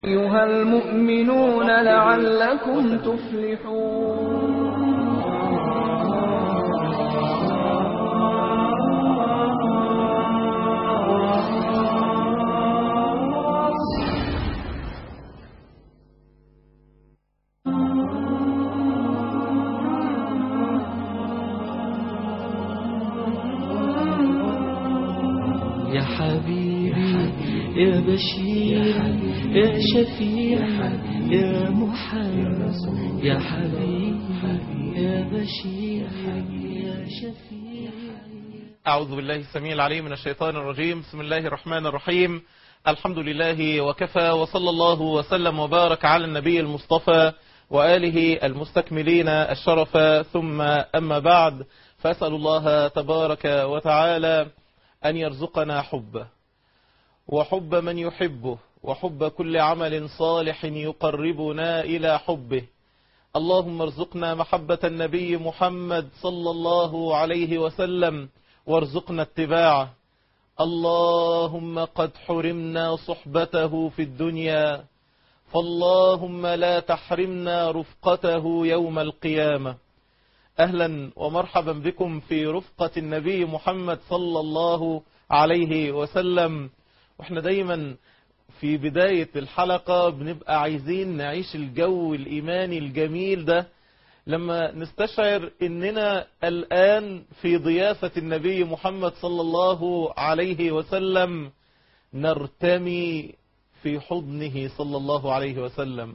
أيها المؤمنون لعلكم تفلحون يا حبيبي يا بشير يا شفيع يا محمد يا حبيبي يا بشير يا شفيع أعوذ بالله السميع العليم من الشيطان الرجيم بسم الله الرحمن الرحيم الحمد لله وكفى وصلى الله وسلم وبارك على النبي المصطفى وآله المستكملين الشرف ثم أما بعد فأسأل الله تبارك وتعالى أن يرزقنا حبه وحب من يحبه وحب كل عمل صالح يقربنا إلى حبه اللهم ارزقنا محبة النبي محمد صلى الله عليه وسلم وارزقنا اتباعه اللهم قد حرمنا صحبته في الدنيا فاللهم لا تحرمنا رفقته يوم القيامة أهلا ومرحبا بكم في رفقة النبي محمد صلى الله عليه وسلم واحنا دايما في بداية الحلقة بنبقى عايزين نعيش الجو الإيماني الجميل ده لما نستشعر اننا الآن في ضيافة النبي محمد صلى الله عليه وسلم نرتمي في حضنه صلى الله عليه وسلم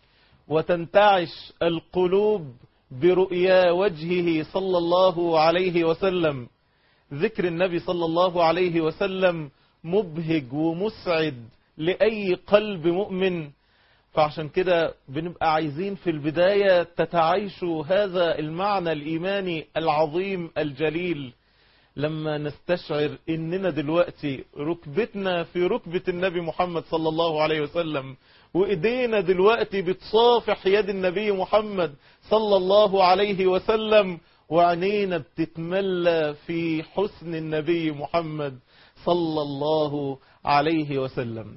وتنتعش القلوب برؤيا وجهه صلى الله عليه وسلم ذكر النبي صلى الله عليه وسلم مبهج ومسعد لأي قلب مؤمن فعشان كده بنبقى عايزين في البداية تتعايشوا هذا المعنى الإيماني العظيم الجليل لما نستشعر إننا دلوقتي ركبتنا في ركبة النبي محمد صلى الله عليه وسلم وإيدينا دلوقتي بتصافح يد النبي محمد صلى الله عليه وسلم وعينينا بتتملى في حسن النبي محمد صلى الله عليه وسلم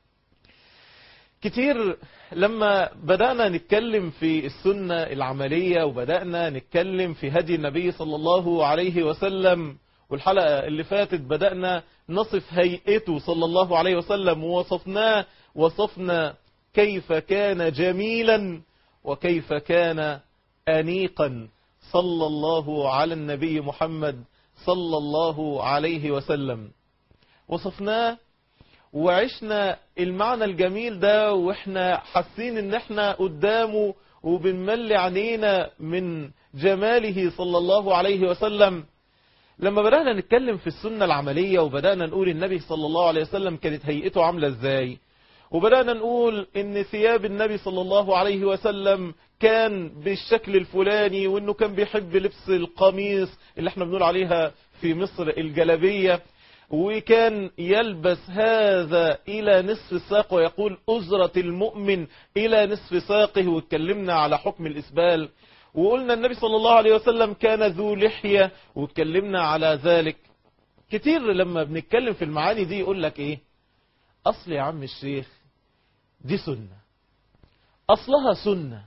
كتير لما بدأنا نتكلم في السنة العملية وبدأنا نتكلم في هدي النبي صلى الله عليه وسلم والحلقة اللي فاتت بدأنا نصف هيئته صلى الله عليه وسلم ووصفناه وصفنا كيف كان جميلا وكيف كان أنيقا صلى الله على النبي محمد صلى الله عليه وسلم وصفناه وعشنا المعنى الجميل ده واحنا حاسين ان احنا قدامه وبنملي عينينا من جماله صلى الله عليه وسلم لما بدأنا نتكلم في السنة العملية وبدأنا نقول النبي صلى الله عليه وسلم كانت هيئته عاملة ازاي وبدأنا نقول ان ثياب النبي صلى الله عليه وسلم كان بالشكل الفلاني وانه كان بيحب لبس القميص اللي احنا بنقول عليها في مصر الجلبية وكان يلبس هذا إلى نصف الساق ويقول أزرة المؤمن إلى نصف ساقه واتكلمنا على حكم الإسبال وقلنا النبي صلى الله عليه وسلم كان ذو لحية واتكلمنا على ذلك كتير لما بنتكلم في المعاني دي يقول لك إيه أصل يا عم الشيخ دي سنة أصلها سنة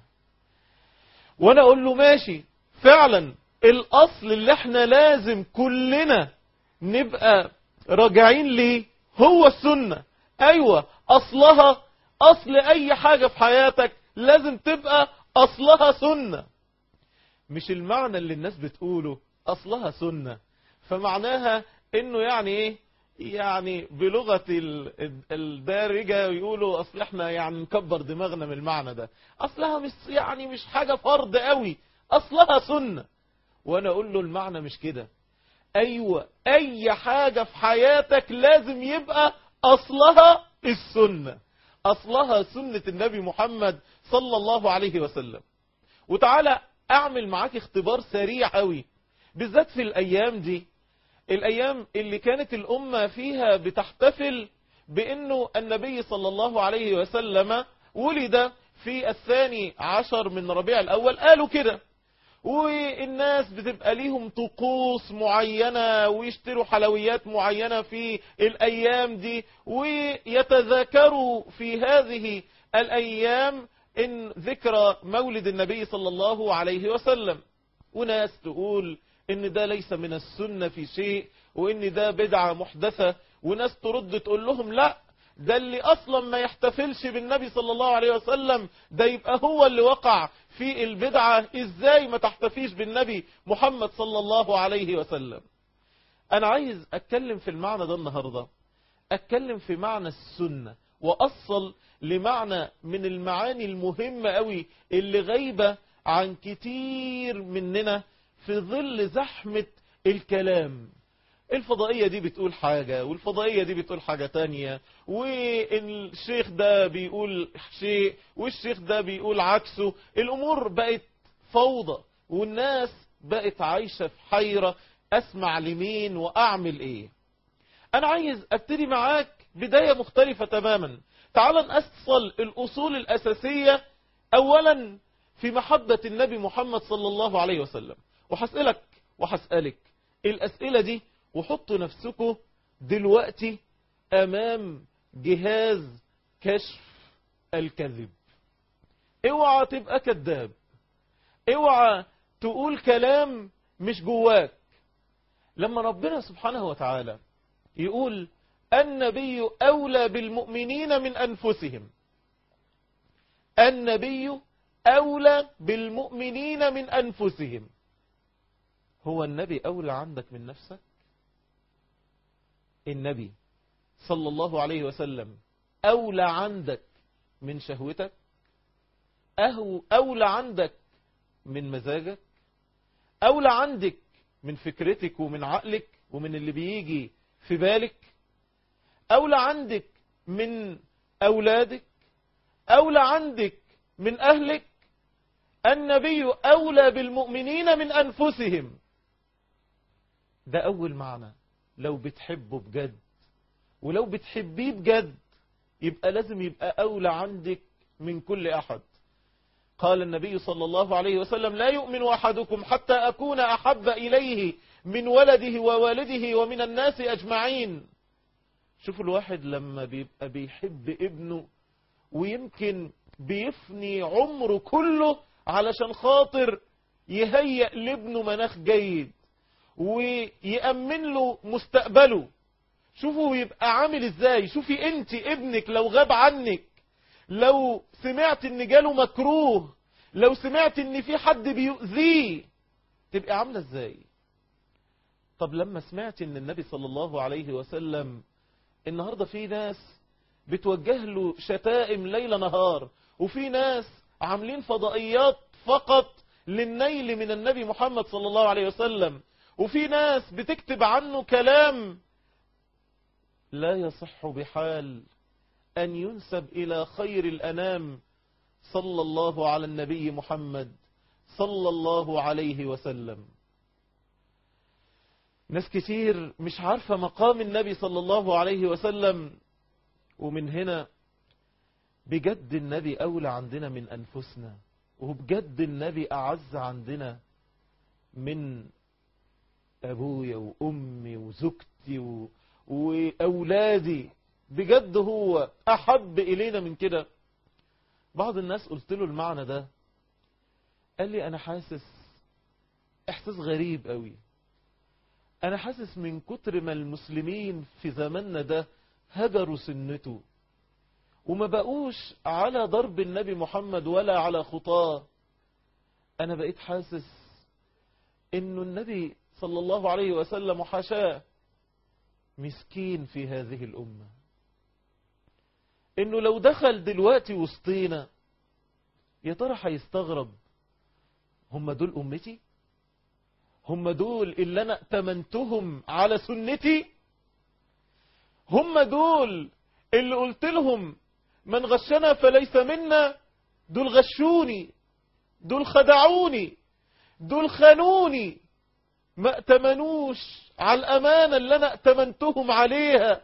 وأنا أقول له ماشي فعلا الأصل اللي احنا لازم كلنا نبقى راجعين ليه هو السنة ايوه اصلها اصل اي حاجة في حياتك لازم تبقى اصلها سنة مش المعنى اللي الناس بتقوله اصلها سنة فمعناها انه يعني ايه يعني بلغة الدارجة يقولوا اصل احنا يعني نكبر دماغنا من المعنى ده اصلها مش يعني مش حاجة فرض قوي اصلها سنة وانا اقول له المعنى مش كده ايوه اي حاجة في حياتك لازم يبقى اصلها السنة اصلها سنة النبي محمد صلى الله عليه وسلم وتعالى اعمل معاك اختبار سريع قوي بالذات في الايام دي الايام اللي كانت الامة فيها بتحتفل بانه النبي صلى الله عليه وسلم ولد في الثاني عشر من ربيع الاول قالوا كده والناس بتبقى ليهم طقوس معينة ويشتروا حلويات معينة في الأيام دي ويتذاكروا في هذه الأيام إن ذكرى مولد النبي صلى الله عليه وسلم وناس تقول إن ده ليس من السنة في شيء وإن ده بدعة محدثة وناس ترد تقول لهم لا ده اللي أصلا ما يحتفلش بالنبي صلى الله عليه وسلم ده يبقى هو اللي وقع في البدعة إزاي ما تحتفيش بالنبي محمد صلى الله عليه وسلم أنا عايز أتكلم في المعنى ده النهاردة أتكلم في معنى السنة وأصل لمعنى من المعاني المهمة قوي اللي غايبة عن كتير مننا في ظل زحمة الكلام الفضائية دي بتقول حاجة والفضائية دي بتقول حاجة تانية والشيخ ده بيقول شيء والشيخ ده بيقول عكسه الأمور بقت فوضى والناس بقت عايشة في حيرة أسمع لمين وأعمل إيه أنا عايز أبتدي معاك بداية مختلفة تماما تعال نأصل الأصول الأساسية أولا في محبة النبي محمد صلى الله عليه وسلم وحسألك وحسألك الأسئلة دي وحطوا نفسكم دلوقتي أمام جهاز كشف الكذب اوعى تبقى كذاب اوعى تقول كلام مش جواك لما ربنا سبحانه وتعالى يقول النبي أولى بالمؤمنين من أنفسهم النبي أولى بالمؤمنين من أنفسهم هو النبي أولى عندك من نفسك النبي صلى الله عليه وسلم أولى عندك من شهوتك أهو أولى عندك من مزاجك أولى عندك من فكرتك ومن عقلك ومن اللي بيجي في بالك أولى عندك من أولادك أولى عندك من أهلك النبي أولى بالمؤمنين من أنفسهم ده أول معنى لو بتحبه بجد ولو بتحبيه بجد يبقى لازم يبقى أولى عندك من كل أحد قال النبي صلى الله عليه وسلم لا يؤمن أحدكم حتى أكون أحب إليه من ولده ووالده ومن الناس أجمعين شوفوا الواحد لما بيبقى بيحب ابنه ويمكن بيفني عمره كله علشان خاطر يهيئ لابنه مناخ جيد ويأمن له مستقبله شوفوا يبقى عامل ازاي شوفي انت ابنك لو غاب عنك لو سمعت ان جاله مكروه لو سمعت ان في حد بيؤذيه تبقى عاملة ازاي طب لما سمعت ان النبي صلى الله عليه وسلم النهاردة في ناس بتوجه له شتائم ليل نهار وفي ناس عاملين فضائيات فقط للنيل من النبي محمد صلى الله عليه وسلم وفي ناس بتكتب عنه كلام لا يصح بحال أن ينسب إلى خير الأنام صلى الله على النبي محمد صلى الله عليه وسلم ناس كتير مش عارفة مقام النبي صلى الله عليه وسلم ومن هنا بجد النبي أولى عندنا من أنفسنا وبجد النبي أعز عندنا من أبويا وأمي وزوجتي و... وأولادي بجد هو أحب إلينا من كده بعض الناس قلت له المعنى ده قال لي أنا حاسس إحساس غريب قوي أنا حاسس من كتر ما المسلمين في زماننا ده هجروا سنته وما بقوش على ضرب النبي محمد ولا على خطاه أنا بقيت حاسس إنه النبي صلى الله عليه وسلم وحشاه مسكين في هذه الأمة إنه لو دخل دلوقتي وسطينا يا ترى هيستغرب هم دول أمتي هم دول اللي أنا ائتمنتهم على سنتي هم دول اللي قلت لهم من غشنا فليس منا دول غشوني دول خدعوني دول خانوني ما ائتمنوش على الأمانة اللي أنا ائتمنتهم عليها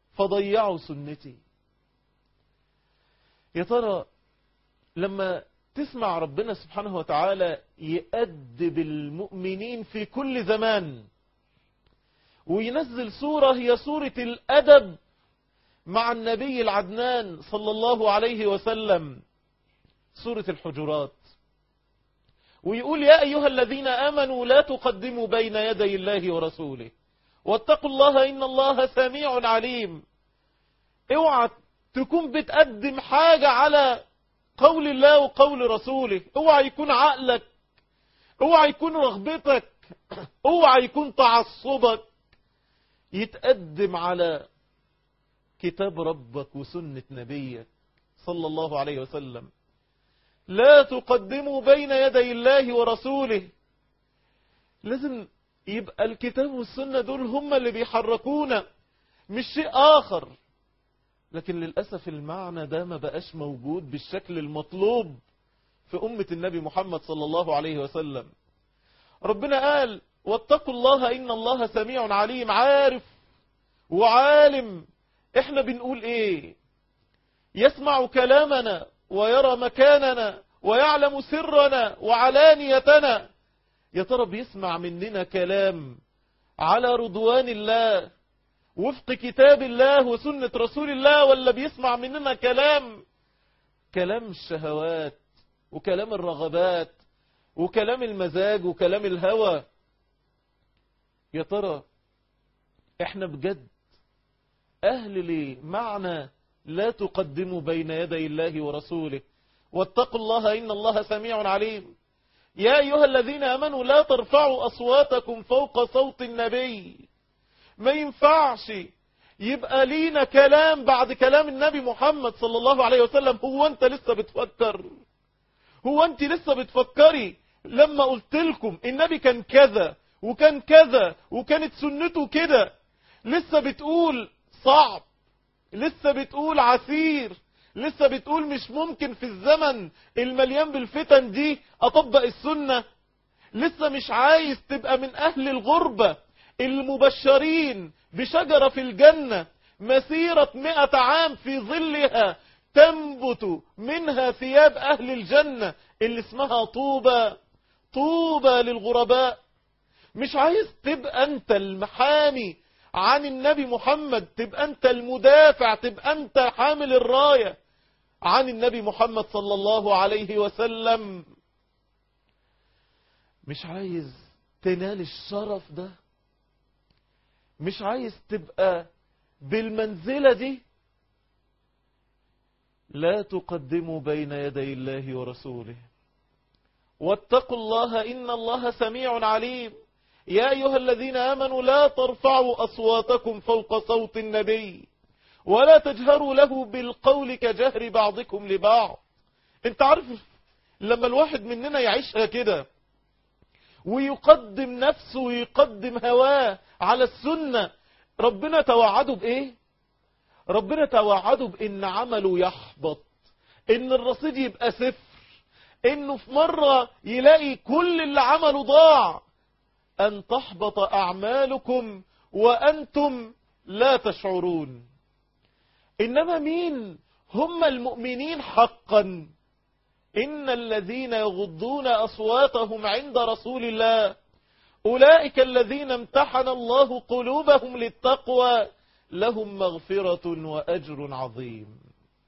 فضيعوا سنتي يا ترى لما تسمع ربنا سبحانه وتعالى يأدب المؤمنين في كل زمان وينزل سورة هي سورة الأدب مع النبي العدنان صلى الله عليه وسلم سورة الحجرات ويقول يا أيها الذين آمنوا لا تقدموا بين يدي الله ورسوله واتقوا الله إن الله سميع عليم اوعى تكون بتقدم حاجة على قول الله وقول رسوله اوعى يكون عقلك اوعى يكون رغبتك اوعى يكون تعصبك يتقدم على كتاب ربك وسنة نبيك صلى الله عليه وسلم لا تقدموا بين يدي الله ورسوله لازم يبقى الكتاب والسنة دول هم اللي بيحركونا مش شيء آخر لكن للأسف المعنى ده ما بقاش موجود بالشكل المطلوب في أمة النبي محمد صلى الله عليه وسلم ربنا قال واتقوا الله إن الله سميع عليم عارف وعالم احنا بنقول ايه يسمع كلامنا ويرى مكاننا ويعلم سرنا وعلانيتنا يا ترى بيسمع مننا كلام على رضوان الله وفق كتاب الله وسنة رسول الله ولا بيسمع مننا كلام كلام الشهوات وكلام الرغبات وكلام المزاج وكلام الهوى يا ترى احنا بجد اهل ليه معنى لا تقدموا بين يدي الله ورسوله واتقوا الله إن الله سميع عليم يا أيها الذين أمنوا لا ترفعوا أصواتكم فوق صوت النبي ما ينفعش يبقى لينا كلام بعد كلام النبي محمد صلى الله عليه وسلم هو أنت لسه بتفكر هو أنت لسه بتفكري لما قلت لكم النبي كان كذا وكان كذا وكانت سنته كده لسه بتقول صعب لسه بتقول عسير لسه بتقول مش ممكن في الزمن المليان بالفتن دي اطبق السنة لسه مش عايز تبقى من اهل الغربة المبشرين بشجرة في الجنة مسيرة مئة عام في ظلها تنبت منها ثياب اهل الجنة اللي اسمها طوبى طوبى للغرباء مش عايز تبقى انت المحامي عن النبي محمد تبقى انت المدافع تبقى انت حامل الراية عن النبي محمد صلى الله عليه وسلم مش عايز تنال الشرف ده مش عايز تبقى بالمنزلة دي لا تقدموا بين يدي الله ورسوله واتقوا الله إن الله سميع عليم يا أيها الذين آمنوا لا ترفعوا أصواتكم فوق صوت النبي ولا تجهروا له بالقول كجهر بعضكم لبعض انت عارف لما الواحد مننا يعيشها كده ويقدم نفسه ويقدم هواه على السنة ربنا توعده بإيه ربنا توعده بإن عمله يحبط إن الرصيد يبقى صفر إنه في مرة يلاقي كل اللي عمله ضاع أن تحبط أعمالكم وأنتم لا تشعرون إنما مين هم المؤمنين حقا إن الذين يغضون أصواتهم عند رسول الله أولئك الذين امتحن الله قلوبهم للتقوى لهم مغفرة وأجر عظيم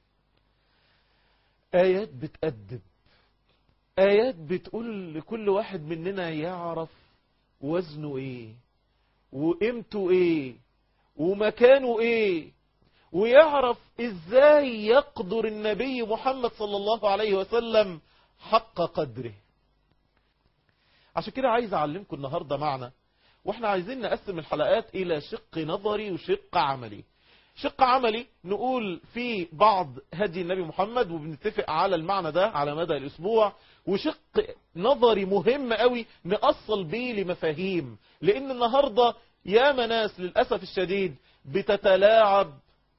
آيات بتأدب آيات بتقول لكل واحد مننا يعرف وزنه ايه وقيمته ايه ومكانه ايه ويعرف ازاي يقدر النبي محمد صلى الله عليه وسلم حق قدره عشان كده عايز اعلمكم النهاردة معنا واحنا عايزين نقسم الحلقات الى شق نظري وشق عملي شق عملي نقول في بعض هدي النبي محمد وبنتفق على المعنى ده على مدى الاسبوع وشق نظري مهم قوي نأصل بيه لمفاهيم لان النهاردة يا ناس للأسف الشديد بتتلاعب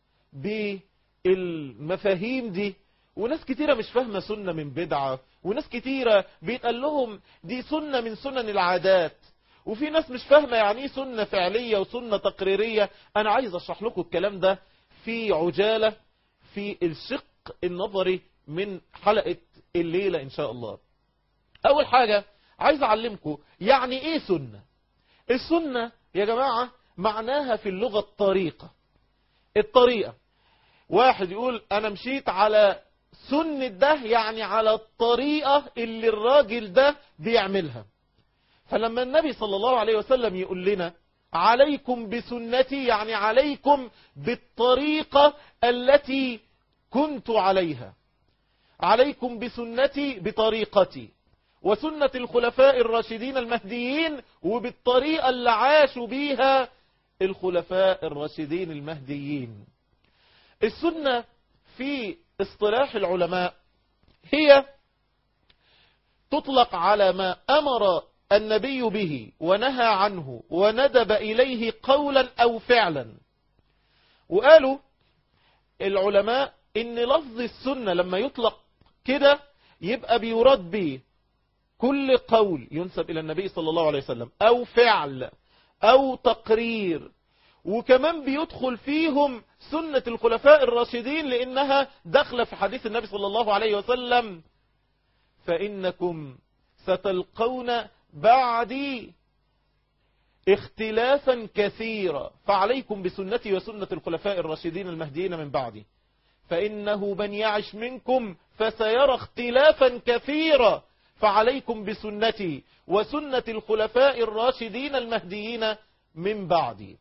بالمفاهيم دي وناس كتيرة مش فاهمة سنة من بدعة وناس كتيرة بيتقال لهم دي سنة من سنن العادات وفي ناس مش فاهمة يعني ايه سنة فعلية وسنة تقريرية انا عايز اشرح لكم الكلام ده في عجالة في الشق النظري من حلقة الليلة إن شاء الله أول حاجة عايز أعلمكم يعني إيه سنة السنة يا جماعة معناها في اللغة الطريقة الطريقة واحد يقول أنا مشيت على سنة ده يعني على الطريقة اللي الراجل ده بيعملها فلما النبي صلى الله عليه وسلم يقول لنا عليكم بسنتي يعني عليكم بالطريقة التي كنت عليها عليكم بسنتي بطريقتي وسنة الخلفاء الراشدين المهديين وبالطريقة اللي عاشوا بيها الخلفاء الراشدين المهديين السنة في اصطلاح العلماء هي تطلق على ما أمر النبي به ونهى عنه وندب إليه قولا أو فعلا وقالوا العلماء إن لفظ السنة لما يطلق كده يبقى بيراد به كل قول ينسب إلى النبي صلى الله عليه وسلم أو فعل أو تقرير وكمان بيدخل فيهم سنة الخلفاء الراشدين لأنها داخله في حديث النبي صلى الله عليه وسلم فإنكم ستلقون بعدي اختلافا كثيرا فعليكم بسنتي وسنة الخلفاء الراشدين المهديين من بعدي فإنه من يعش منكم فسيرى اختلافا كثيرا فعليكم بسنتي وسنة الخلفاء الراشدين المهديين من بعدي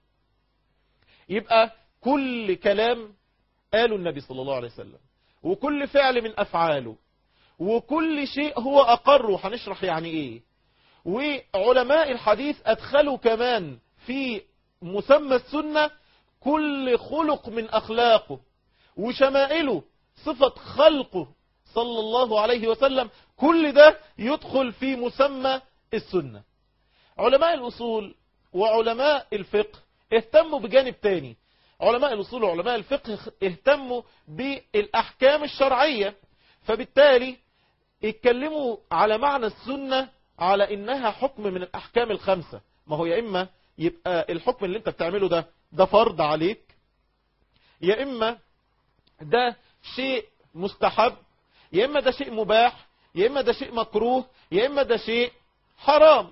يبقى كل كلام قاله النبي صلى الله عليه وسلم وكل فعل من أفعاله وكل شيء هو أقره هنشرح يعني إيه وعلماء الحديث أدخلوا كمان في مسمى السنة كل خلق من أخلاقه وشمائله صفة خلقه صلى الله عليه وسلم كل ده يدخل في مسمى السنة علماء الأصول وعلماء الفقه اهتموا بجانب تاني علماء الأصول وعلماء الفقه اهتموا بالأحكام الشرعية فبالتالي اتكلموا على معنى السنة على إنها حكم من الأحكام الخمسة ما هو يا إما يبقى الحكم اللي انت بتعمله ده ده فرض عليك يا إما ده شيء مستحب يا إما ده شيء مباح يا إما ده شيء مكروه يا إما ده شيء حرام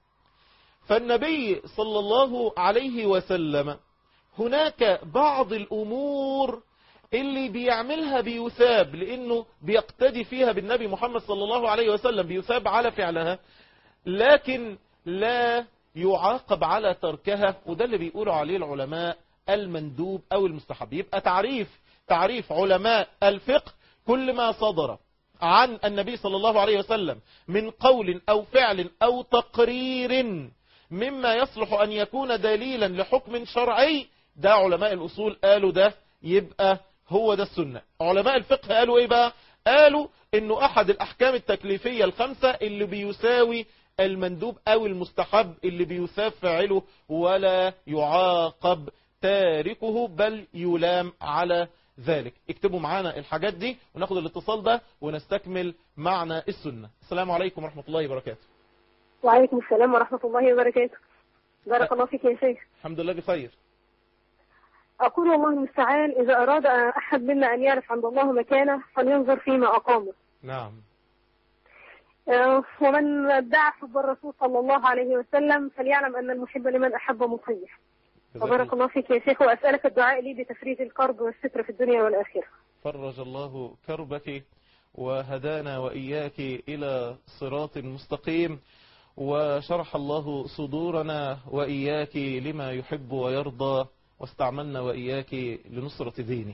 فالنبي صلى الله عليه وسلم هناك بعض الأمور اللي بيعملها بيثاب لأنه بيقتدي فيها بالنبي محمد صلى الله عليه وسلم بيثاب على فعلها لكن لا يعاقب على تركها وده اللي بيقولوا عليه العلماء المندوب أو المستحب يبقى تعريف تعريف علماء الفقه كل ما صدر عن النبي صلى الله عليه وسلم من قول أو فعل أو تقرير مما يصلح أن يكون دليلا لحكم شرعي ده علماء الأصول قالوا ده يبقى هو ده السنة علماء الفقه قالوا ايه بقى قالوا انه احد الاحكام التكليفية الخمسة اللي بيساوي المندوب او المستحب اللي بيثاب فاعله ولا يعاقب تاركه بل يلام على ذلك اكتبوا معانا الحاجات دي وناخد الاتصال ده ونستكمل معنى السنة السلام عليكم ورحمة الله وبركاته وعليكم السلام ورحمة الله وبركاته بارك الله فيك يا شيخ الحمد لله بخير أقول والله المستعان إذا أراد أحد منا أن يعرف عند الله مكانه فلينظر فيما أقامه نعم آه، ومن ادعى حب الرسول صلى الله عليه وسلم فليعلم أن المحب لمن أحب مطيع وبارك الله فيك يا شيخ وأسألك الدعاء لي بتفريج الكرب والستر في الدنيا والآخرة فرج الله كربك وهدانا وإياك إلى صراط مستقيم وشرح الله صدورنا وإياك لما يحب ويرضى واستعملنا وإياك لنصرة دينه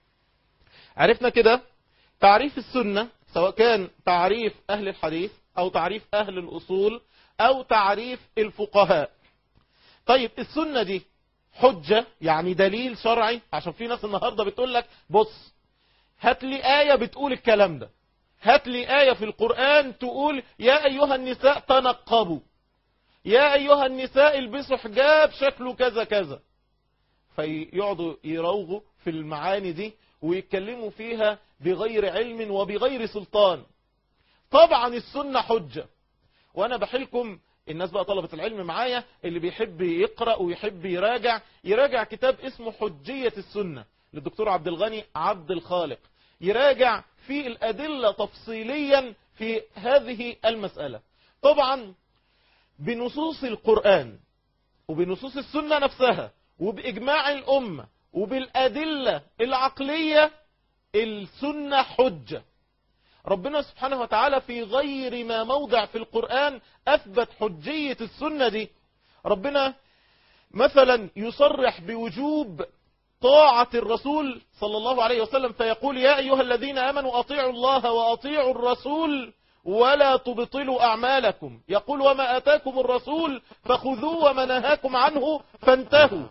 عرفنا كده تعريف السنة سواء كان تعريف أهل الحديث أو تعريف أهل الأصول أو تعريف الفقهاء طيب السنة دي حجة يعني دليل شرعي عشان في ناس النهاردة بتقول لك بص هات لي آية بتقول الكلام ده هات لي آية في القرآن تقول يا أيها النساء تنقبوا يا أيها النساء البسوا حجاب شكله كذا كذا فيقعدوا يروغوا في المعاني دي ويتكلموا فيها بغير علم وبغير سلطان طبعا السنة حجة وانا بحلكم الناس بقى طلبة العلم معايا اللي بيحب يقرأ ويحب يراجع يراجع كتاب اسمه حجية السنة للدكتور عبد الغني عبد الخالق يراجع في الأدلة تفصيليا في هذه المسألة طبعا بنصوص القرآن وبنصوص السنة نفسها وبإجماع الأمة وبالأدلة العقلية السنة حجة ربنا سبحانه وتعالى في غير ما موضع في القرآن أثبت حجية السنة دي ربنا مثلا يصرح بوجوب طاعة الرسول صلى الله عليه وسلم فيقول يا أيها الذين آمنوا أطيعوا الله وأطيعوا الرسول ولا تبطلوا أعمالكم يقول وما آتاكم الرسول فخذوه وما نهاكم عنه فانتهوا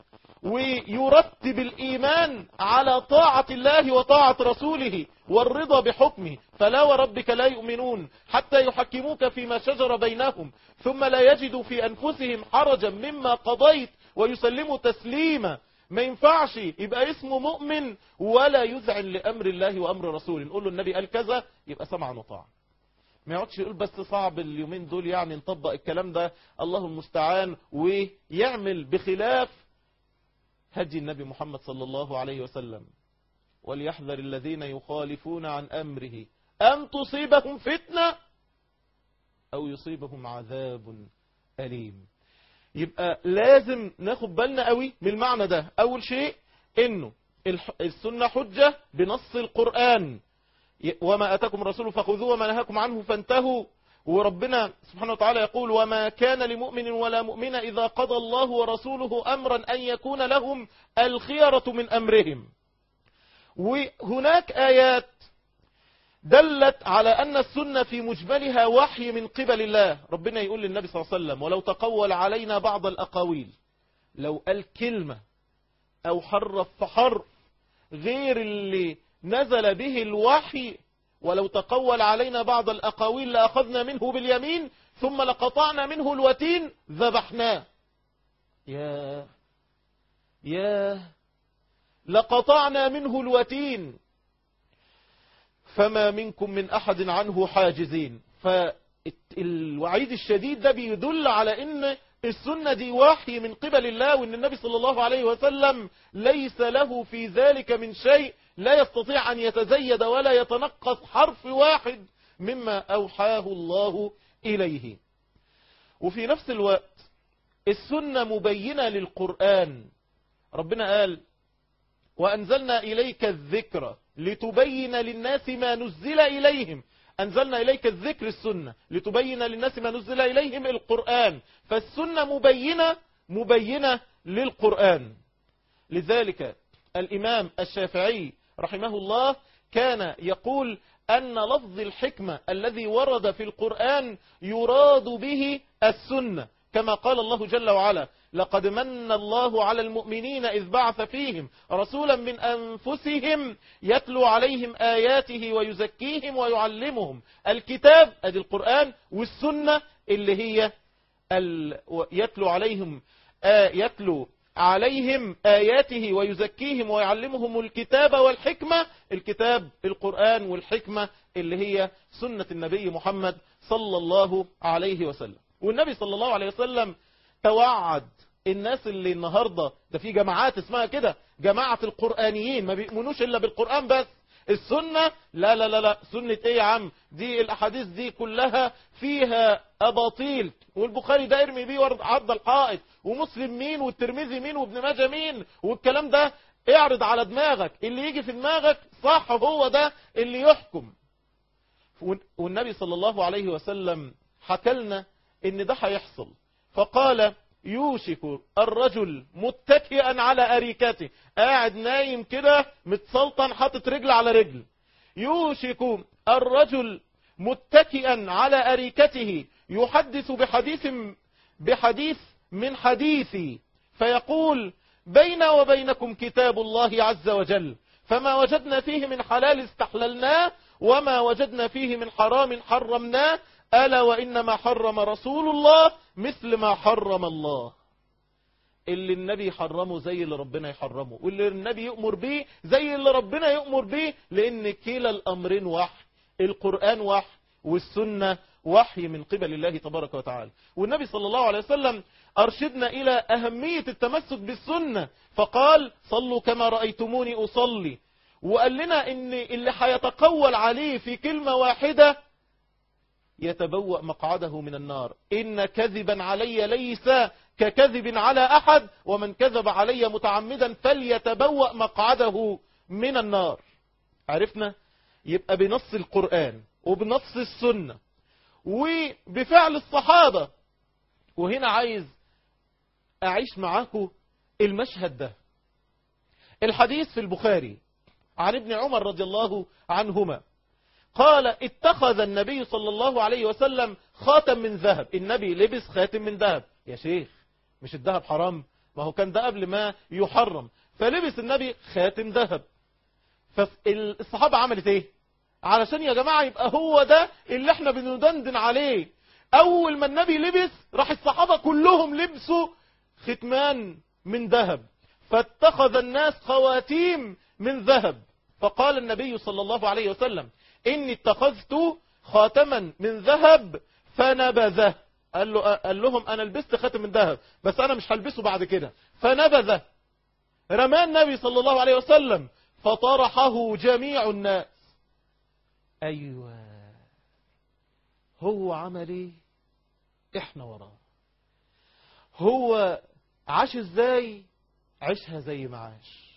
ويرتب الإيمان على طاعة الله وطاعة رسوله والرضا بحكمه فلا وربك لا يؤمنون حتى يحكموك فيما شجر بينهم ثم لا يجدوا في أنفسهم حرجا مما قضيت ويسلموا تسليما ما ينفعش يبقى اسمه مؤمن ولا يذعن لأمر الله وأمر رسوله نقول له النبي قال كذا يبقى سمع وطاعة ما يقعدش يقول بس صعب اليومين دول يعني نطبق الكلام ده الله المستعان ويعمل بخلاف هدي النبي محمد صلى الله عليه وسلم وليحذر الذين يخالفون عن أمره أن تصيبهم فتنة أو يصيبهم عذاب أليم يبقى لازم ناخد بالنا قوي من المعنى ده أول شيء إنه السنة حجة بنص القرآن وما أتاكم الرسول فخذوه وما نهاكم عنه فانتهوا وربنا سبحانه وتعالى يقول وما كان لمؤمن ولا مؤمنة إذا قضى الله ورسوله أمرا أن يكون لهم الخيرة من أمرهم وهناك آيات دلت على أن السنة في مجملها وحي من قبل الله ربنا يقول للنبي صلى الله عليه وسلم ولو تقول علينا بعض الأقاويل لو قال كلمة أو حرف فحرف غير اللي نزل به الوحي ولو تقول علينا بعض الأقاويل لأخذنا منه باليمين ثم لقطعنا منه الوتين ذبحناه يا يا لقطعنا منه الوتين فما منكم من أحد عنه حاجزين فالوعيد الشديد ده بيدل على ان السنة دي وحي من قبل الله وان النبي صلى الله عليه وسلم ليس له في ذلك من شيء لا يستطيع أن يتزيد ولا يتنقص حرف واحد مما أوحاه الله إليه وفي نفس الوقت السنة مبينة للقرآن ربنا قال وأنزلنا إليك الذكر لتبين للناس ما نزل إليهم أنزلنا إليك الذكر السنة لتبين للناس ما نزل إليهم القرآن فالسنة مبينة مبينة للقرآن لذلك الإمام الشافعي رحمه الله كان يقول أن لفظ الحكمة الذي ورد في القرآن يراد به السنة كما قال الله جل وعلا لقد من الله على المؤمنين إذ بعث فيهم رسولا من أنفسهم يتلو عليهم آياته ويزكيهم ويعلمهم الكتاب أدي القرآن والسنة اللي هي ال... يتلو عليهم آه يتلو عليهم آياته ويزكيهم ويعلمهم الكتاب والحكمة الكتاب القرآن والحكمة اللي هي سنة النبي محمد صلى الله عليه وسلم والنبي صلى الله عليه وسلم توعد الناس اللي النهاردة ده في جماعات اسمها كده جماعة القرآنيين ما بيؤمنوش إلا بالقرآن بس السنة لا لا لا لا سنة ايه يا عم دي الاحاديث دي كلها فيها اباطيل والبخاري ده ارمي بيه عرض الحائط ومسلم مين والترمذي مين وابن ماجه مين والكلام ده اعرض على دماغك اللي يجي في دماغك صح هو ده اللي يحكم والنبي صلى الله عليه وسلم حكلنا ان ده هيحصل فقال يوشك الرجل متكئا على أريكته قاعد نايم كده متسلطن حاطط رجل على رجل يوشك الرجل متكئا على أريكته يحدث بحديث بحديث من حديثي فيقول بين وبينكم كتاب الله عز وجل فما وجدنا فيه من حلال استحللناه وما وجدنا فيه من حرام حرمناه ألا وإنما حرم رسول الله مثل ما حرم الله اللي النبي حرمه زي اللي ربنا يحرمه واللي النبي يؤمر به زي اللي ربنا يؤمر به لأن كلا الأمرين وحي القرآن وحي والسنة وحي من قبل الله تبارك وتعالى والنبي صلى الله عليه وسلم أرشدنا إلى أهمية التمسك بالسنة فقال صلوا كما رأيتموني أصلي وقال لنا ان اللي هيتقول عليه في كلمة واحدة يتبوأ مقعده من النار إن كذبا علي ليس ككذب على أحد ومن كذب علي متعمدا فليتبوأ مقعده من النار عرفنا يبقى بنص القرآن وبنص السنة وبفعل الصحابة وهنا عايز أعيش معاكم المشهد ده الحديث في البخاري عن ابن عمر رضي الله عنهما قال اتخذ النبي صلى الله عليه وسلم خاتم من ذهب النبي لبس خاتم من ذهب يا شيخ مش الذهب حرام ما هو كان ده قبل ما يحرم فلبس النبي خاتم ذهب فالصحابة عملت ايه علشان يا جماعة يبقى هو ده اللي احنا بندندن عليه اول ما النبي لبس راح الصحابة كلهم لبسوا ختمان من ذهب فاتخذ الناس خواتيم من ذهب فقال النبي صلى الله عليه وسلم إني اتخذت خاتما من ذهب فنبذه قال, له قال لهم أنا لبست خاتم من ذهب بس أنا مش هلبسه بعد كده فنبذه رمى النبي صلى الله عليه وسلم فطرحه جميع الناس أيوة هو عمل ايه احنا وراه هو عاش ازاي عيشها زي ما عاش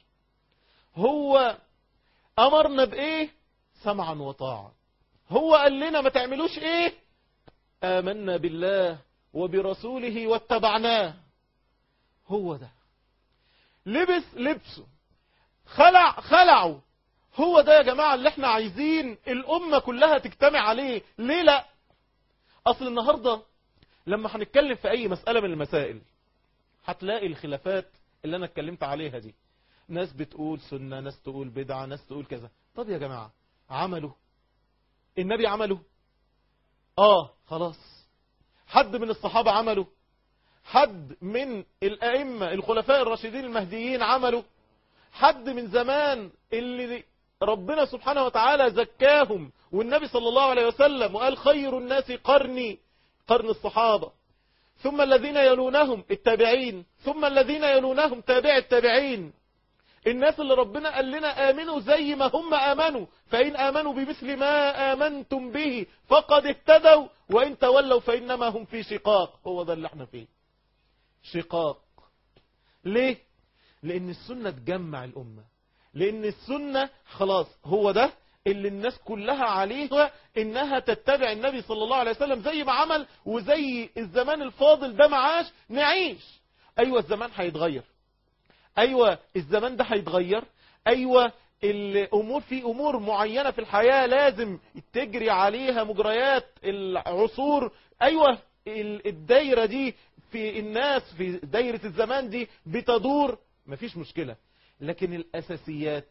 هو امرنا بايه سمعا وطاعة هو قال لنا ما تعملوش ايه آمنا بالله وبرسوله واتبعناه هو ده لبس لبسه خلع خلعه هو ده يا جماعة اللي احنا عايزين الأمة كلها تجتمع عليه ليه لا أصل النهاردة لما هنتكلم في أي مسألة من المسائل هتلاقي الخلافات اللي أنا اتكلمت عليها دي ناس بتقول سنة ناس تقول بدعة ناس تقول كذا طب يا جماعة عملوا النبي عمله آه خلاص حد من الصحابة عمله حد من الأئمة الخلفاء الراشدين المهديين عملوا حد من زمان اللي ربنا سبحانه وتعالى زكاهم والنبي صلى الله عليه وسلم وقال خير الناس قرني قرن الصحابة ثم الذين يلونهم التابعين ثم الذين يلونهم تابع التابعين الناس اللي ربنا قال لنا آمنوا زي ما هم آمنوا فإن آمنوا بمثل ما آمنتم به فقد اهتدوا وإن تولوا فإنما هم في شقاق هو ده اللي احنا فيه شقاق ليه؟ لأن السنة تجمع الأمة لأن السنة خلاص هو ده اللي الناس كلها عليها إنها تتبع النبي صلى الله عليه وسلم زي ما عمل وزي الزمان الفاضل ده معاش نعيش أيوة الزمان هيتغير أيوة الزمان ده هيتغير أيوة الأمور في أمور معينة في الحياة لازم تجري عليها مجريات العصور أيوة الدايرة دي في الناس في دايرة الزمان دي بتدور مفيش مشكلة لكن الأساسيات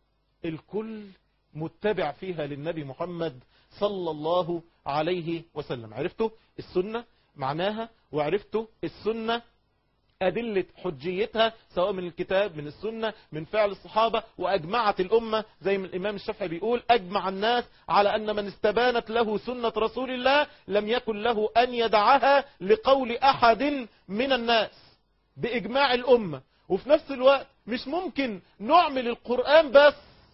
الكل متبع فيها للنبي محمد صلى الله عليه وسلم عرفتوا السنة معناها وعرفتوا السنة أدلة حجيتها سواء من الكتاب من السنة من فعل الصحابة وأجمعت الأمة زي ما الإمام الشافعي بيقول أجمع الناس على أن من استبانت له سنة رسول الله لم يكن له أن يدعها لقول أحد من الناس بإجماع الأمة وفي نفس الوقت مش ممكن نعمل القرآن بس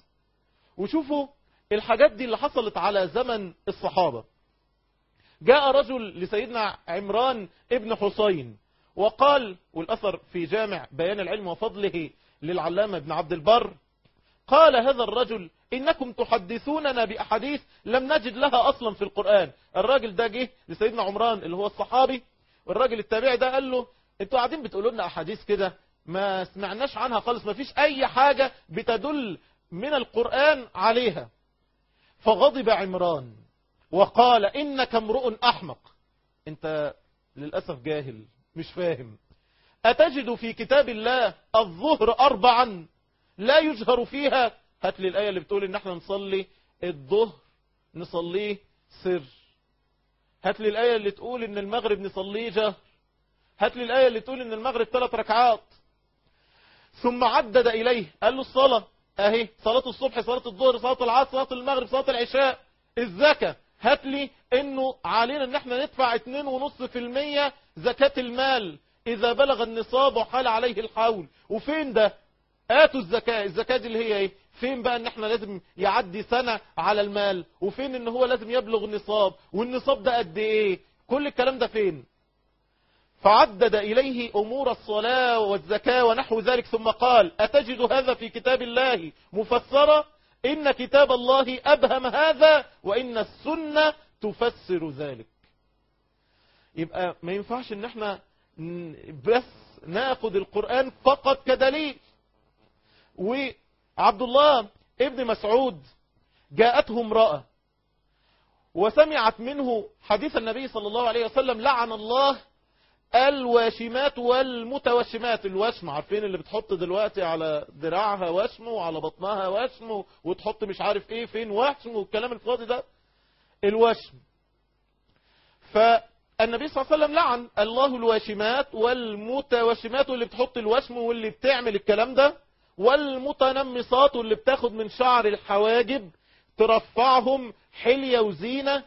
وشوفوا الحاجات دي اللي حصلت على زمن الصحابة جاء رجل لسيدنا عمران ابن حسين وقال والأثر في جامع بيان العلم وفضله للعلامة ابن عبد البر قال هذا الرجل إنكم تحدثوننا بأحاديث لم نجد لها أصلا في القرآن الراجل ده جه لسيدنا عمران اللي هو الصحابي والراجل التابعي ده قال له انتوا قاعدين بتقولوا لنا أحاديث كده ما سمعناش عنها خالص ما فيش أي حاجة بتدل من القرآن عليها فغضب عمران وقال إنك امرؤ أحمق انت للأسف جاهل مش فاهم أتجد في كتاب الله الظهر أربعا لا يجهر فيها هات لي الآية اللي بتقول إن احنا نصلي الظهر نصليه سر هات لي الآية اللي تقول إن المغرب نصليه جهر هات لي الآية اللي تقول إن المغرب ثلاث ركعات ثم عدد إليه قال له الصلاة أهي صلاة الصبح صلاة الظهر صلاة العصر صلاة المغرب صلاة العشاء الزكاة هات لي انه علينا ان احنا ندفع 2.5% زكاة المال اذا بلغ النصاب وحال عليه الحول وفين ده آتوا الزكاة الزكاة دي اللي هي ايه فين بقى ان احنا لازم يعدي سنة على المال وفين ان هو لازم يبلغ نصاب والنصاب ده قد ايه كل الكلام ده فين فعدد إليه أمور الصلاة والزكاة ونحو ذلك ثم قال أتجد هذا في كتاب الله مفسرة إن كتاب الله أبهم هذا وإن السنة تفسر ذلك يبقى ما ينفعش ان احنا بس ناخد القرآن فقط كدليل وعبد الله ابن مسعود جاءته امرأة وسمعت منه حديث النبي صلى الله عليه وسلم لعن الله الواشمات والمتوشمات الوشم عارفين اللي بتحط دلوقتي على دراعها وشم وعلى بطنها وشم وتحط مش عارف ايه فين وشم والكلام الفاضي ده الوشم فالنبي صلى الله عليه وسلم لعن الله الواشمات والمتوشمات واللي بتحط الوشم واللي بتعمل الكلام ده والمتنمصات واللي بتاخد من شعر الحواجب ترفعهم حلية وزينة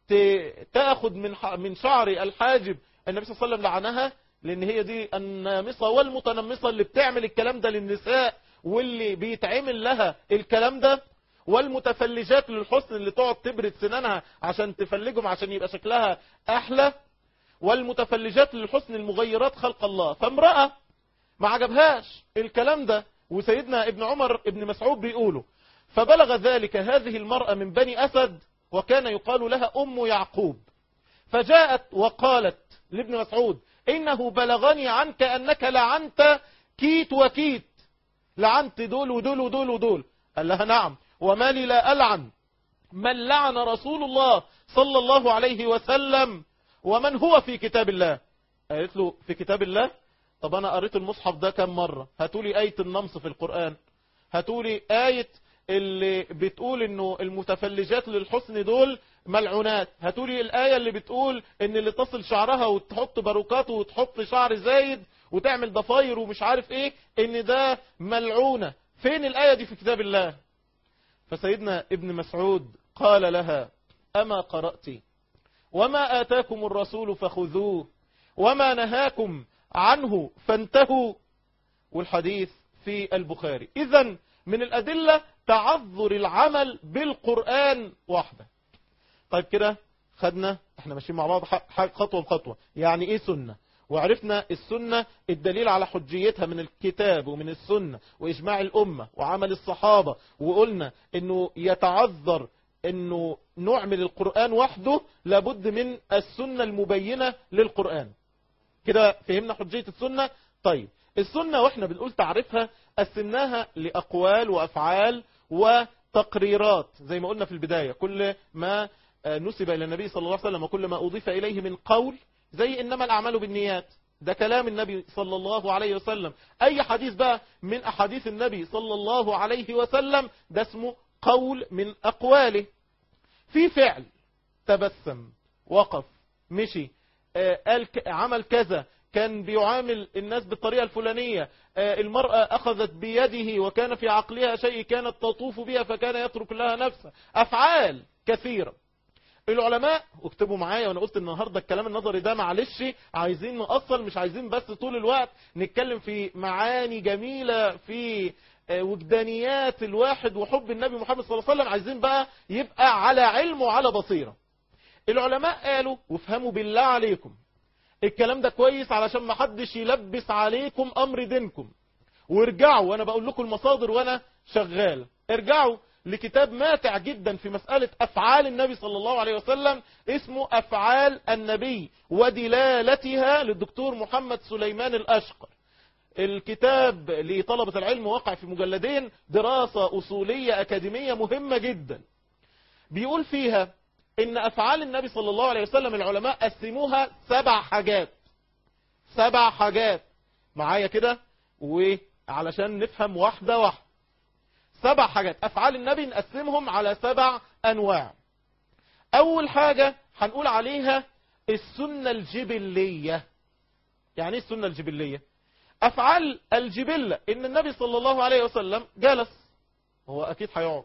تاخد من من شعر الحاجب النبي صلى الله عليه وسلم لعنها لان هي دي النامصة والمتنمصة اللي بتعمل الكلام ده للنساء واللي بيتعمل لها الكلام ده والمتفلجات للحسن اللي تقعد تبرد سنانها عشان تفلجهم عشان يبقى شكلها احلى والمتفلجات للحسن المغيرات خلق الله فامرأة ما عجبهاش الكلام ده وسيدنا ابن عمر ابن مسعود بيقوله فبلغ ذلك هذه المرأة من بني أسد وكان يقال لها أم يعقوب فجاءت وقالت لابن مسعود إنه بلغني عنك أنك لعنت كيت وكيت لعنت دول ودول ودول ودول قال لها نعم وما لي لا ألعن من لعن رسول الله صلى الله عليه وسلم ومن هو في كتاب الله قالت له في كتاب الله طب أنا قريت المصحف ده كم مرة هاتولي آية النمص في القرآن هاتولي آية اللي بتقول انه المتفلجات للحسن دول ملعونات هاتولي الآية اللي بتقول ان اللي تصل شعرها وتحط باروكات وتحط شعر زايد وتعمل ضفاير ومش عارف ايه ان ده ملعونة فين الآية دي في كتاب الله فسيدنا ابن مسعود قال لها أما قرأت وما آتاكم الرسول فخذوه وما نهاكم عنه فانتهوا والحديث في البخاري إذا من الأدلة تعذر العمل بالقرآن وحده طيب كده خدنا احنا ماشيين مع بعض خطوة بخطوة يعني ايه سنة وعرفنا السنة الدليل على حجيتها من الكتاب ومن السنة وإجماع الأمة وعمل الصحابة وقلنا انه يتعذر انه نعمل القرآن وحده لابد من السنة المبينة للقرآن كده فهمنا حجية السنة طيب السنة واحنا بنقول تعرفها قسمناها لأقوال وأفعال وتقريرات زي ما قلنا في البداية كل ما نسب إلى النبي صلى الله عليه وسلم وكل ما أضيف إليه من قول زي إنما الأعمال بالنيات ده كلام النبي صلى الله عليه وسلم أي حديث بقى من أحاديث النبي صلى الله عليه وسلم ده اسمه قول من أقواله في فعل تبسم وقف مشي قال عمل كذا كان بيعامل الناس بالطريقة الفلانية المرأة أخذت بيده وكان في عقلها شيء كانت تطوف بها فكان يترك لها نفسه أفعال كثيرة العلماء اكتبوا معايا وانا قلت النهاردة الكلام النظري ده معلش عايزين نأصل مش عايزين بس طول الوقت نتكلم في معاني جميلة في وجدانيات الواحد وحب النبي محمد صلى الله عليه وسلم عايزين بقى يبقى على علم وعلى بصيرة العلماء قالوا وافهموا بالله عليكم الكلام ده كويس علشان ما حدش يلبس عليكم امر دينكم وارجعوا وانا بقول لكم المصادر وانا شغال ارجعوا لكتاب ماتع جدا في مسألة أفعال النبي صلى الله عليه وسلم اسمه أفعال النبي ودلالتها للدكتور محمد سليمان الأشقر الكتاب لطلبة العلم وقع في مجلدين دراسة أصولية أكاديمية مهمة جدا بيقول فيها إن أفعال النبي صلى الله عليه وسلم العلماء قسموها سبع حاجات سبع حاجات معايا كده وعلشان نفهم واحدة واحدة سبع حاجات أفعال النبي نقسمهم على سبع أنواع أول حاجة هنقول عليها السنة الجبلية يعني ايه السنة الجبلية أفعال الجبلة إن النبي صلى الله عليه وسلم جلس هو أكيد هيقعد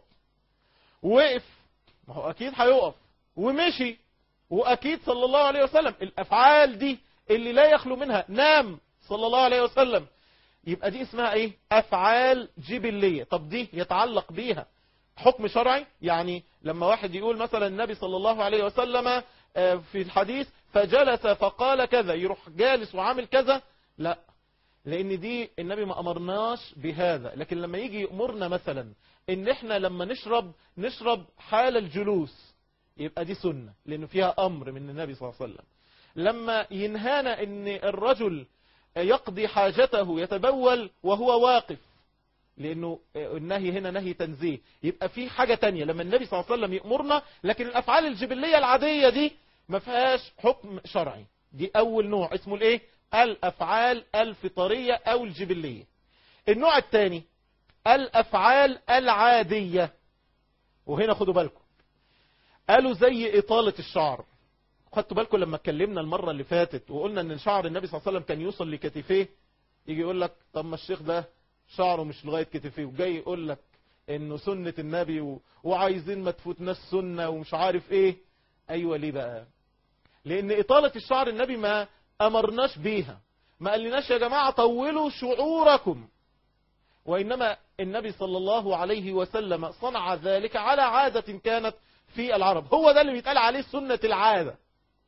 وقف ما هو أكيد هيقف ومشي وأكيد صلى الله عليه وسلم الأفعال دي اللي لا يخلو منها نام صلى الله عليه وسلم يبقى دي اسمها ايه افعال جبلية طب دي يتعلق بيها حكم شرعي يعني لما واحد يقول مثلا النبي صلى الله عليه وسلم آه، في الحديث فجلس فقال كذا يروح جالس وعامل كذا لا لان دي النبي ما امرناش بهذا لكن لما يجي يأمرنا مثلا ان احنا لما نشرب نشرب حال الجلوس يبقى دي سنة لانه فيها امر من النبي صلى الله عليه وسلم لما ينهانا ان الرجل يقضي حاجته يتبول وهو واقف لانه النهي هنا نهي تنزيه يبقى في حاجة تانية لما النبي صلى الله عليه وسلم يأمرنا لكن الافعال الجبلية العادية دي ما فيهاش حكم شرعي دي اول نوع اسمه الايه الافعال الفطرية او الجبلية النوع الثاني الافعال العادية وهنا خدوا بالكم قالوا زي اطالة الشعر خدتوا بالكم لما اتكلمنا المرة اللي فاتت وقلنا ان شعر النبي صلى الله عليه وسلم كان يوصل لكتفيه يجي يقول لك طب ما الشيخ ده شعره مش لغاية كتفيه وجاي يقول لك انه سنة النبي و... وعايزين ما تفوتناش سنة ومش عارف ايه ايوه ليه بقى لان اطالة الشعر النبي ما امرناش بيها ما قالناش يا جماعة طولوا شعوركم وإنما النبي صلى الله عليه وسلم صنع ذلك على عادة كانت في العرب هو ده اللي بيتقال عليه سنة العادة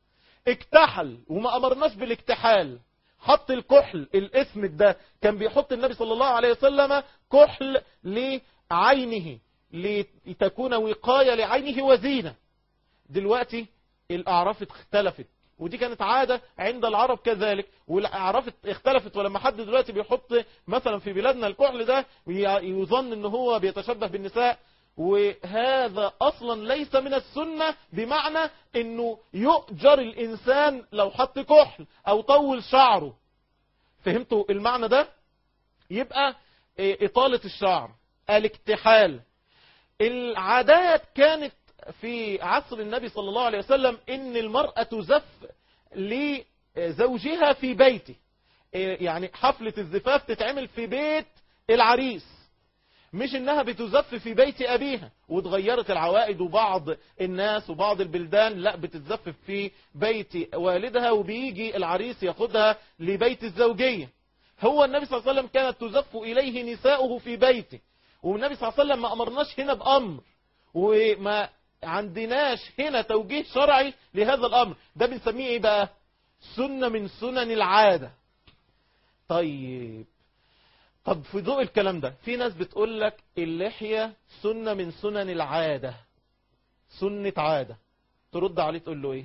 اكتحل وما أمرناش بالاكتحال حط الكحل الاسم ده كان بيحط النبي صلى الله عليه وسلم كحل لعينه لتكون وقاية لعينه وزينة دلوقتي الأعراف اختلفت ودي كانت عادة عند العرب كذلك والأعراف اختلفت ولما حد دلوقتي بيحط مثلا في بلادنا الكحل ده يظن ان هو بيتشبه بالنساء وهذا اصلا ليس من السنة بمعنى انه يؤجر الانسان لو حط كحل او طول شعره فهمتوا المعنى ده يبقى اطالة الشعر الاكتحال العادات كانت في عصر النبي صلى الله عليه وسلم ان المرأة تزف لزوجها في بيته يعني حفلة الزفاف تتعمل في بيت العريس مش انها بتزف في بيت ابيها وتغيرت العوائد وبعض الناس وبعض البلدان لا بتتزف في بيت والدها وبيجي العريس ياخدها لبيت الزوجية هو النبي صلى الله عليه وسلم كانت تزف اليه نساؤه في بيته والنبي صلى الله عليه وسلم ما امرناش هنا بامر وما عندناش هنا توجيه شرعي لهذا الامر ده بنسميه ايه بقى سنة من سنن العادة طيب طب في ضوء الكلام ده في ناس بتقول لك اللحية سنة من سنن العادة سنة عادة ترد عليه تقول له ايه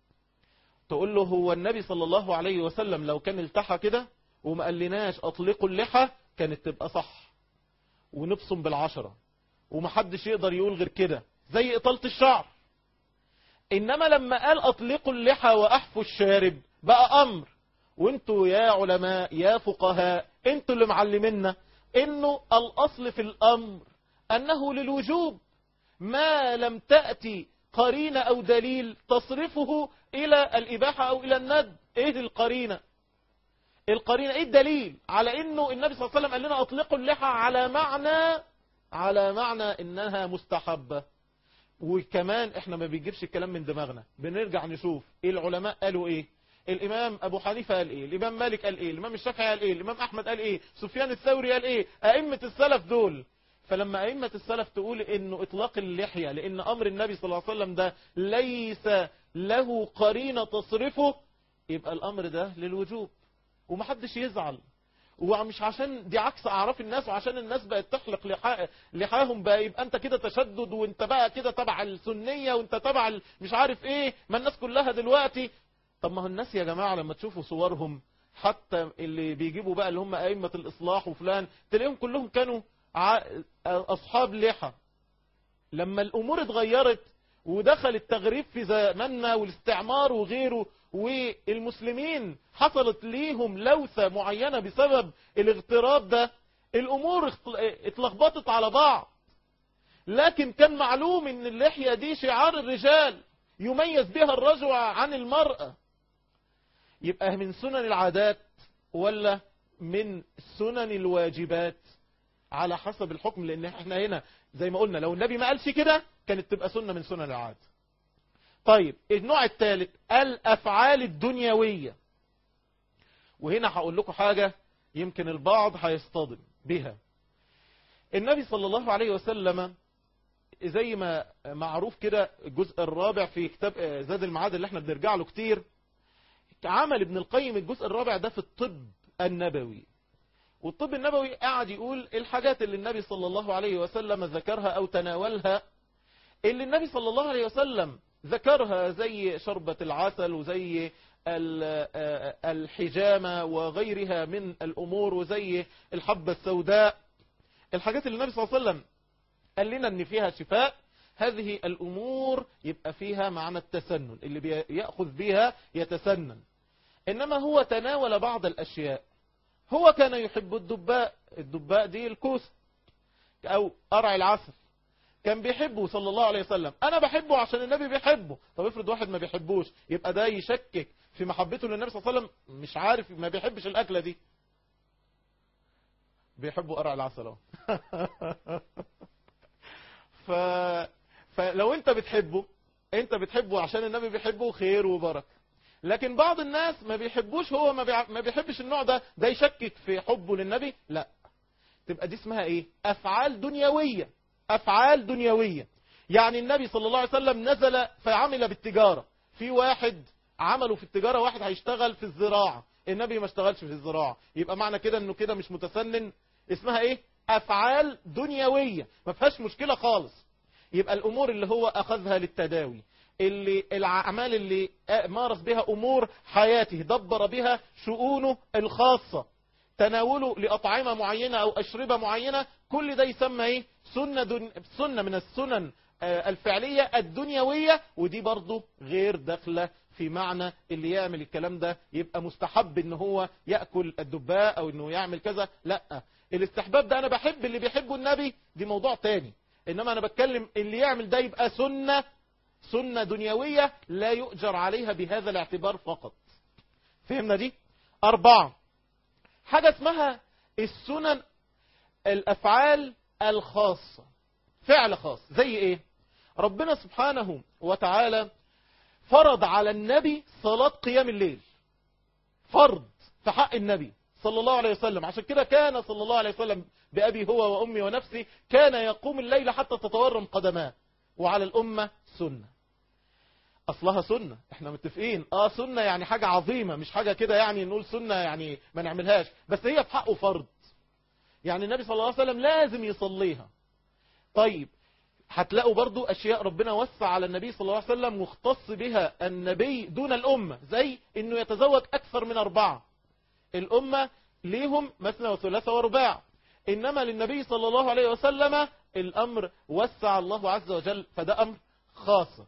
تقول له هو النبي صلى الله عليه وسلم لو كان التحى كده وما قالناش اطلقوا اللحى كانت تبقى صح ونبصم بالعشرة ومحدش يقدر يقول غير كده زي إطالة الشعر إنما لما قال أطلقوا اللحى وأحفوا الشارب بقى أمر وانتوا يا علماء يا فقهاء انتوا اللي معلمينا انه الأصل في الأمر أنه للوجوب ما لم تأتي قرينة أو دليل تصرفه إلى الإباحة أو إلى الند إيه القرينة القرينة إيه الدليل على إنه النبي صلى الله عليه وسلم قال لنا أطلقوا اللحى على معنى على معنى إنها مستحبة وكمان احنا ما بيجيبش الكلام من دماغنا بنرجع نشوف ايه العلماء قالوا ايه الامام ابو حنيفة قال ايه الامام مالك قال ايه الامام الشافعي قال ايه الامام احمد قال ايه سفيان الثوري قال ايه ائمة السلف دول فلما ائمة السلف تقول انه اطلاق اللحية لان امر النبي صلى الله عليه وسلم ده ليس له قرينة تصرفه يبقى الامر ده للوجوب ومحدش يزعل ومش عشان دي عكس اعراف الناس وعشان الناس بقت تحلق لحا... لحاهم بقى يبقى انت كده تشدد وانت بقى كده تبع السنية وانت تبع ال... مش عارف ايه ما الناس كلها دلوقتي طب ما هو الناس يا جماعة لما تشوفوا صورهم حتى اللي بيجيبوا بقى اللي هم ائمة الاصلاح وفلان تلاقيهم كلهم كانوا ع... اصحاب لحى لما الامور اتغيرت ودخل التغريب في زماننا والاستعمار وغيره والمسلمين حصلت ليهم لوثة معينة بسبب الاغتراب ده الامور اتلخبطت على بعض لكن كان معلوم ان اللحية دي شعار الرجال يميز بها الرجل عن المرأة يبقى من سنن العادات ولا من سنن الواجبات على حسب الحكم لان احنا هنا زي ما قلنا لو النبي ما قالش كده كانت تبقى سنة من سنن العادة طيب النوع الثالث الأفعال الدنيوية وهنا هقول لكم حاجة يمكن البعض هيصطدم بها النبي صلى الله عليه وسلم زي ما معروف كده الجزء الرابع في كتاب زاد المعاد اللي احنا بنرجع له كتير عمل ابن القيم الجزء الرابع ده في الطب النبوي والطب النبوي قاعد يقول الحاجات اللي النبي صلى الله عليه وسلم ذكرها أو تناولها اللي النبي صلى الله عليه وسلم ذكرها زي شربة العسل وزي الحجامة وغيرها من الأمور وزي الحبة السوداء الحاجات اللي النبي صلى الله عليه وسلم قال لنا ان فيها شفاء هذه الأمور يبقى فيها معنى التسنن اللي بيأخذ بها يتسنن إنما هو تناول بعض الأشياء هو كان يحب الدباء الدباء دي الكوسة أو قرع العسل كان بيحبه صلى الله عليه وسلم أنا بحبه عشان النبي بيحبه طب افرض واحد ما بيحبوش يبقى ده يشكك في محبته للنبي صلى الله عليه وسلم مش عارف ما بيحبش الأكلة دي بيحبوا قرع العسل اهو ف... فلو انت بتحبه انت بتحبه عشان النبي بيحبه خير وبركه لكن بعض الناس ما بيحبوش هو ما, بيع... ما بيحبش النوع ده ده يشكك في حبه للنبي لا تبقى دي اسمها ايه افعال دنيوية افعال دنيوية يعني النبي صلى الله عليه وسلم نزل فعمل بالتجارة في واحد عمله في التجارة واحد هيشتغل في الزراعة النبي ما اشتغلش في الزراعة يبقى معنى كده انه كده مش متسنن اسمها ايه افعال دنيوية ما فيهاش مشكلة خالص يبقى الامور اللي هو اخذها للتداوي اللي الاعمال اللي مارس بها امور حياته دبر بها شؤونه الخاصة تناوله لأطعمة معينة أو أشربة معينة كل ده يسمى إيه؟ سنة, دن... سنة من السنن الفعلية الدنيوية ودي برضو غير داخلة في معنى اللي يعمل الكلام ده يبقى مستحب ان هو يأكل الدباء او انه يعمل كذا لا الاستحباب ده انا بحب اللي بيحبه النبي دي موضوع تاني انما انا بتكلم اللي يعمل ده يبقى سنة سنة دنيوية لا يؤجر عليها بهذا الاعتبار فقط فهمنا دي اربعة حاجة اسمها السنن الافعال الخاصة فعل خاص زي ايه ربنا سبحانه وتعالى فرض على النبي صلاة قيام الليل فرض في حق النبي صلى الله عليه وسلم عشان كده كان صلى الله عليه وسلم بأبي هو وأمي ونفسي كان يقوم الليل حتى تتورم قدماه وعلى الأمة سنة أصلها سنة احنا متفقين اه سنة يعني حاجة عظيمة مش حاجة كده يعني نقول سنة يعني ما نعملهاش بس هي في حقه فرض يعني النبي صلى الله عليه وسلم لازم يصليها طيب هتلاقوا برضو أشياء ربنا وسع على النبي صلى الله عليه وسلم مختص بها النبي دون الأمة زي أنه يتزوج أكثر من أربعة الأمة ليهم مثنى وثلاثة ورباع إنما للنبي صلى الله عليه وسلم الأمر وسع الله عز وجل فده أمر خاص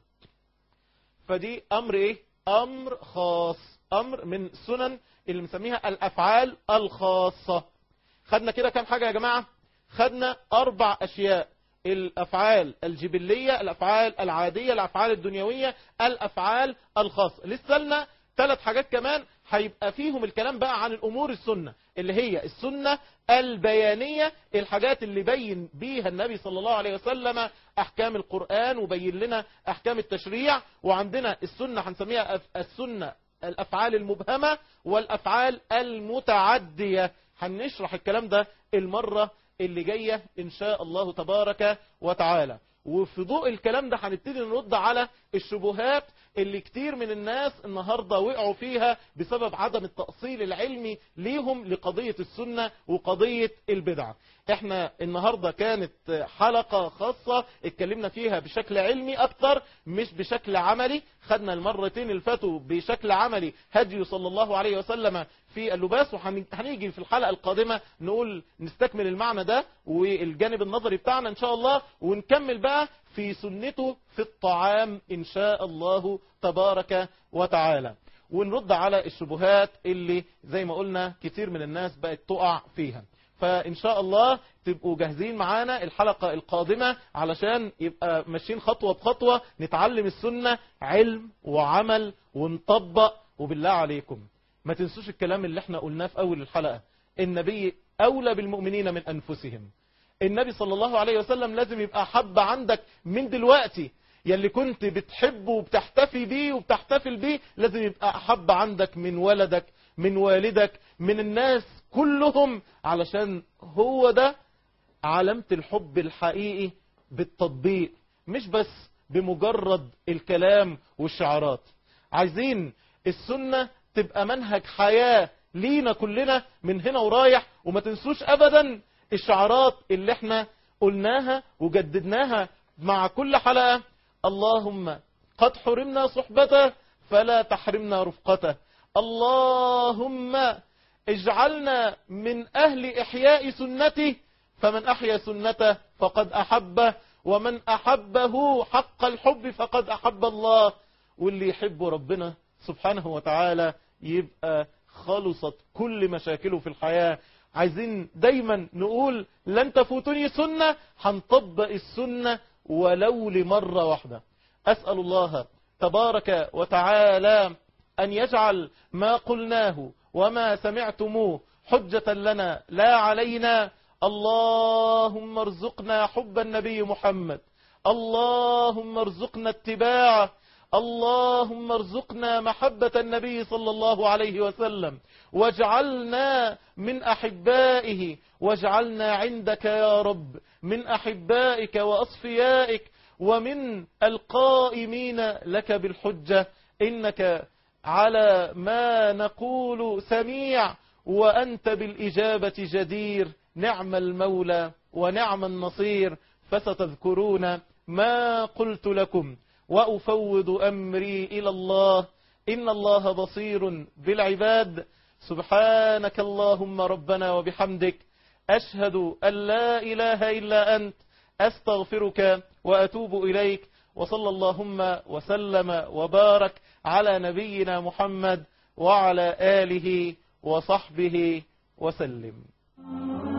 فدي أمر إيه أمر خاص أمر من سنن اللي مسميها الأفعال الخاصة خدنا كده كام حاجة يا جماعة خدنا أربع أشياء الأفعال الجبلية الأفعال العادية الأفعال الدنيوية الأفعال الخاصة لسه لنا ثلاث حاجات كمان هيبقى فيهم الكلام بقى عن الأمور السنة اللي هي السنة البيانية الحاجات اللي بين بيها النبي صلى الله عليه وسلم أحكام القرآن وبين لنا أحكام التشريع وعندنا السنة هنسميها السنة الأفعال المبهمة والأفعال المتعدية هنشرح الكلام ده المرة اللي جاية إن شاء الله تبارك وتعالى وفي ضوء الكلام ده هنبتدي نرد على الشبهات اللي كتير من الناس النهاردة وقعوا فيها بسبب عدم التأصيل العلمي ليهم لقضية السنة وقضية البدعة احنا النهاردة كانت حلقة خاصة اتكلمنا فيها بشكل علمي اكتر مش بشكل عملي خدنا المرتين اللي فاتوا بشكل عملي هدي صلى الله عليه وسلم في اللباس وهنيجي في الحلقة القادمة نقول نستكمل المعنى ده والجانب النظري بتاعنا ان شاء الله ونكمل بقى في سنته في الطعام إن شاء الله تبارك وتعالى ونرد على الشبهات اللي زي ما قلنا كتير من الناس بقت تقع فيها فإن شاء الله تبقوا جاهزين معانا الحلقة القادمة علشان يبقى ماشيين خطوة بخطوة نتعلم السنة علم وعمل ونطبق وبالله عليكم ما تنسوش الكلام اللي احنا قلناه في أول الحلقة النبي أولى بالمؤمنين من أنفسهم النبي صلى الله عليه وسلم لازم يبقى حب عندك من دلوقتي يلي كنت بتحبه وبتحتفي بيه وبتحتفل بيه لازم يبقى أحب عندك من ولدك من والدك من الناس كلهم علشان هو ده علامة الحب الحقيقي بالتطبيق مش بس بمجرد الكلام والشعارات عايزين السنة تبقى منهج حياة لينا كلنا من هنا ورايح وما تنسوش ابدا الشعارات اللي احنا قلناها وجددناها مع كل حلقة اللهم قد حرمنا صحبته فلا تحرمنا رفقته اللهم اجعلنا من أهل إحياء سنته فمن أحيا سنته فقد أحبه ومن أحبه حق الحب فقد أحب الله واللي يحب ربنا سبحانه وتعالى يبقى خلصت كل مشاكله في الحياة عايزين دايما نقول لن تفوتني سنة هنطبق السنة ولو لمرة واحدة أسأل الله تبارك وتعالى أن يجعل ما قلناه وما سمعتموه حجة لنا لا علينا اللهم ارزقنا حب النبي محمد اللهم ارزقنا اتباعه اللهم ارزقنا محبة النبي صلى الله عليه وسلم واجعلنا من أحبائه واجعلنا عندك يا رب من أحبائك وأصفيائك ومن القائمين لك بالحجة إنك على ما نقول سميع وأنت بالإجابة جدير نعم المولى ونعم النصير فستذكرون ما قلت لكم وأفوض أمري إلى الله إن الله بصير بالعباد سبحانك اللهم ربنا وبحمدك أشهد أن لا إله إلا أنت أستغفرك وأتوب إليك وصلى اللهم وسلم وبارك على نبينا محمد وعلى آله وصحبه وسلم